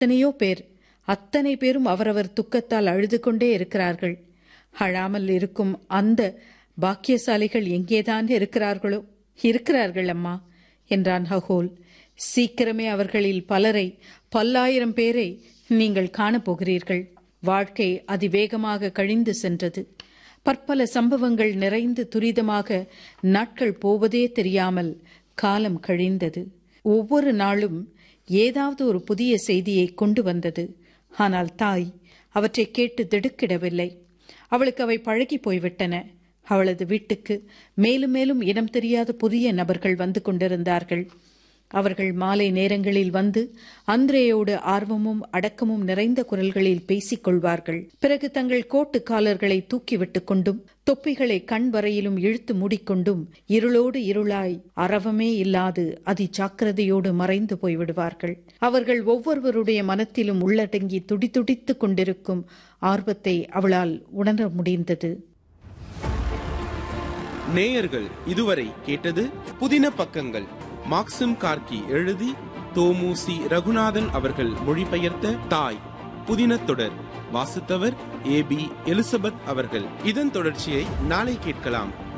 எத்தனையோ பேர் அத்தனை பேரும் அவரவர் துக்கத்தால் அழுது கொண்டே இருக்கிறார்கள் அழாமல் இருக்கும் அந்த பாக்கியசாலிகள் எங்கேதான் இருக்கிறார்களோ இருக்கிறார்கள் அம்மா என்றான் ஹகோல் சீக்கிரமே அவர்களில் பலரை பல்லாயிரம் பேரை நீங்கள் காணப்போகிறீர்கள் வாழ்க்கை அதிவேகமாக கழிந்து சென்றது பற்பல சம்பவங்கள் நிறைந்து துரிதமாக நாட்கள் போவதே தெரியாமல் காலம் கழிந்தது ஒவ்வொரு நாளும் ஏதாவது ஒரு புதிய செய்தியை கொண்டு வந்தது ஆனால் தாய் அவற்றை கேட்டு திடுக்கிடவில்லை அவளுக்கு அவை பழகி போய்விட்டன அவளது வீட்டுக்கு மேலும் மேலும் இனம் தெரியாத புதிய நபர்கள் வந்து கொண்டிருந்தார்கள் அவர்கள் மாலை நேரங்களில் வந்து அந்திரேயோடு ஆர்வமும் அடக்கமும் நிறைந்த குரல்களில் பேசிக் கொள்வார்கள் பிறகு தங்கள் கோட்டு காலர்களை தூக்கிவிட்டுக் கொண்டும் தொப்பிகளை கண் வரையிலும் இழுத்து மூடிக்கொண்டும் இருளோடு இருளாய் அறவமே இல்லாது அதி ஜாக்கிரதையோடு மறைந்து போய்விடுவார்கள் அவர்கள் ஒவ்வொருவருடைய மனத்திலும் உள்ளடங்கி துடிதுடித்துக் கொண்டிருக்கும் ஆர்வத்தை அவளால் உணர முடிந்தது நேயர்கள் இதுவரை கேட்டது புதின பக்கங்கள் மாக்சிம் கார்கி எழுதி தோமுசி ரகுநாதன் அவர்கள் மொழிபெயர்த்த தாய் புதின தொடர் வாசித்தவர் ஏ பி எலிசபெத் அவர்கள் இதன் தொடர்ச்சியை நாளை கேட்கலாம்